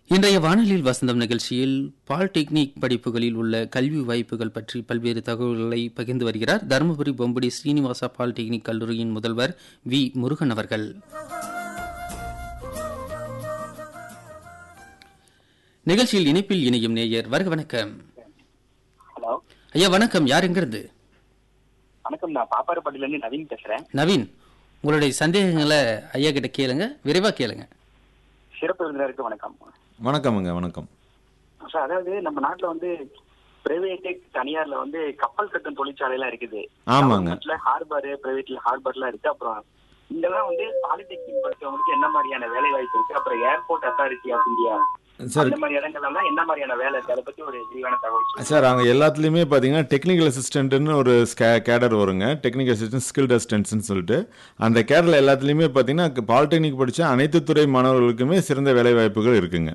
இன்றைய வானொலியில் வசந்தம் நிகழ்ச்சியில் பாலிடெக்னிக் படிப்புகளில் உள்ள கல்வி வாய்ப்புகள் பற்றி பல்வேறு தகவல்களை பகிர்ந்து வருகிறார் தருமபுரி பொம்படி ஸ்ரீனிவாசா பாலிடெக்னிக் கல்லூரியின் முதல்வர் வி முருகன் அவர்கள் நிகழ்ச்சியில் இணைப்பில் இணையும் நேயர் வருக வணக்கம் ஹலோ ஐயா வணக்கம் யார் எங்கிருந்து வணக்கம் நான் பாப்பாரப்பட்டில இருந்து நவீன் பேசுறேன் நவீன் உங்களுடைய சந்தேகங்களை ஐயா கிட்ட கேளுங்க விரைவா கேளுங்க சிறப்பு விருந்தினருக்கு வணக்கம் வணக்கமுங்க வணக்கம் சார் அதாவது நம்ம நாட்டுல வந்து பிரைவேட் தனியார்ல வந்து கப்பல் கட்டும் தொழிற்சாலை எல்லாம் இருக்குது ஆமாங்க. ஹார்பர் பிரைவேட்ல ஹார்பர்லாம் இருக்கு அப்புறம் இங்கெல்லாம் வந்து பாலிடெக்னிக் படிச்சவங்களுக்கு என்ன மாதிரியான வேலை வாய்ப்பு இருக்கு அப்புறம் airport authority of India sir அந்த மாதிரி இடங்கள்லாம் என்ன மாதிரியான வேலை இருக்கு அதை பத்தி ஒரு விரிவான தகவல் சொல்லுங்க. சார் அங்கே எல்லாத்துலேயுமே பார்த்தீங்கன்னா டெக்னிக்கல் அசிஸ்டன்ட்னு ஒரு கேடர் வருங்க டெக்னிக்கல் அசிஸ்டன்ட் ஸ்கில் அசிஸ்டன்ட்ஸ்னு சொல்லிட்டு அந்த கேடரில் எல்லாத்துலேயுமே பார்த்தீங்கன்னா பாலிடெக்னிக் படித்த அனைத்து துறை மாணவர்களுக்குமே சிறந்த வேலை வாய்ப்புகள் இருக்குங்க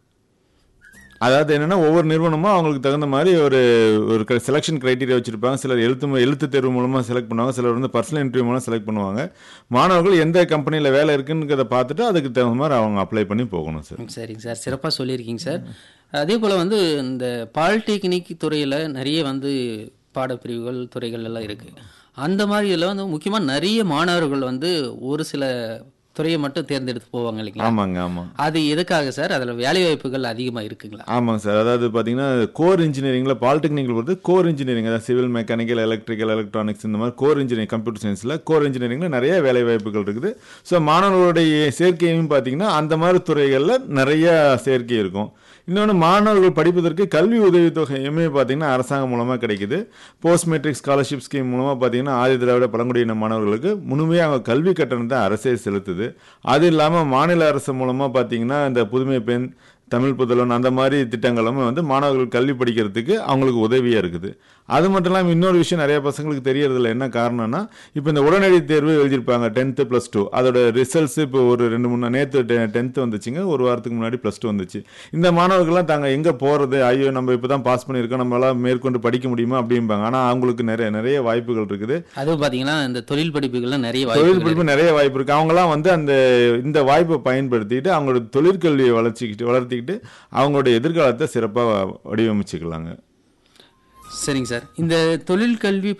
அதாவது என்னன்னா ஒவ்வொரு நிறுவனமும் அவங்களுக்கு தகுந்த மாதிரி ஒரு ஒரு செலெக்ஷன் கிரைட்டீரியா வச்சிருப்பாங்க சிலர் எழுத்து மு- எழுத்து தேர்வு மூலமா செலக்ட் பண்ணுவாங்க சிலர் வந்து பர்சனல் இன்டர்வியூ மூலம் செலக்ட் பண்ணுவாங்க மாணவர்கள் எந்த கம்பெனியில் வேலை இருக்குங்கிறத பார்த்துட்டு அதுக்கு தகுந்த மாதிரி அவங்க அப்ளை பண்ணி போகணும் சார் சரிங்க சார் சிறப்பாக சொல்லியிருக்கீங்க சார் அதே போல் வந்து இந்த பாலிடெக்னிக் துறையில் நிறைய வந்து பாடப்பிரிவுகள் துறைகள் எல்லாம் இருக்குது அந்த மாதிரி இதில் வந்து முக்கியமாக நிறைய மாணவர்கள் வந்து ஒரு சில துறையை மட்டும் தேர்ந்தெடுத்து போவாங்க இல்லைங்களா ஆமாங்க ஆமாம் அது எதுக்காக சார் அதில் வேலை வாய்ப்புகள் அதிகமாக இருக்குங்களா ஆமாங்க சார் அதாவது பார்த்தீங்கன்னா கோர் இன்ஜினியரிங்கில் பாலிடெக்னிக்கில் பொறுத்து கோர் இன்ஜினியரிங் அதாவது சிவில் மெக்கானிக்கல் எலக்ட்ரிக்கல் எலக்ட்ரானிக்ஸ் இந்த மாதிரி கோர் இன்ஜினியரிங் கம்ப்யூட்டர் சயின்ஸில் கோர் இன்ஜினியரிங்கில் நிறைய வேலை வாய்ப்புகள் இருக்குது ஸோ மாணவர்களுடைய சேர்க்கையும் பார்த்தீங்கன்னா அந்த மாதிரி துறைகளில் நிறைய சேர்க்கை இருக்கும் இன்னொன்று மாணவர்கள் படிப்பதற்கு கல்வி உதவித்தொகையுமே பார்த்தீங்கன்னா அரசாங்கம் மூலமாக கிடைக்குது போஸ்ட் மெட்ரிக் ஸ்காலர்ஷிப் ஸ்கீம் மூலமாக பார்த்தீங்கன்னா ஆதி திராவிட பழங்குடியின மாணவர்களுக்கு முழுமையாக அவங்க கல்வி கட்டணத்தை அரசே செலுத்துது அது இல்லாமல் மாநில அரசு மூலமாக பார்த்தீங்கன்னா இந்த புதுமை பெண் தமிழ் புதல்வன் அந்த மாதிரி திட்டங்களும் வந்து மாணவர்கள் கல்வி படிக்கிறதுக்கு அவங்களுக்கு உதவியாக இருக்குது அது மட்டும் இல்லாமல் இன்னொரு விஷயம் நிறைய பசங்களுக்கு தெரியறதில்ல என்ன காரணம்னா இப்போ இந்த உடனடி தேர்வு எழுதியிருப்பாங்க டென்த்து ப்ளஸ் டூ அதோட ரிசல்ட்ஸ் இப்போ ஒரு ரெண்டு மூணு நேற்று டென்த்து வந்துச்சுங்க ஒரு வாரத்துக்கு முன்னாடி ப்ளஸ் டூ வந்துச்சு இந்த மாணவர்கள்லாம் தாங்க எங்கே போகிறது ஐயோ நம்ம இப்போ தான் பாஸ் பண்ணியிருக்கோம் நம்மளால மேற்கொண்டு படிக்க முடியுமா அப்படிம்பாங்க ஆனால் அவங்களுக்கு நிறைய நிறைய வாய்ப்புகள் இருக்குது அதுவும் பார்த்தீங்கன்னா இந்த தொழில் படிப்புகள்ல நிறைய தொழில் வாய்ப்புகள் படிப்பு நிறைய வாய்ப்பு இருக்கு அவங்கலாம் வந்து அந்த இந்த வாய்ப்பை பயன்படுத்திட்டு அவங்களோட தொழிற்கல்வியை வளர்ச்சிக்கிட்டு வளர்த்திக்கிட்டு அவங்களோட எதிர்காலத்தை சிறப்பாக வடிவமைச்சுக்கலாங்க சரிங்க சார் இந்த தொழில் கல்வி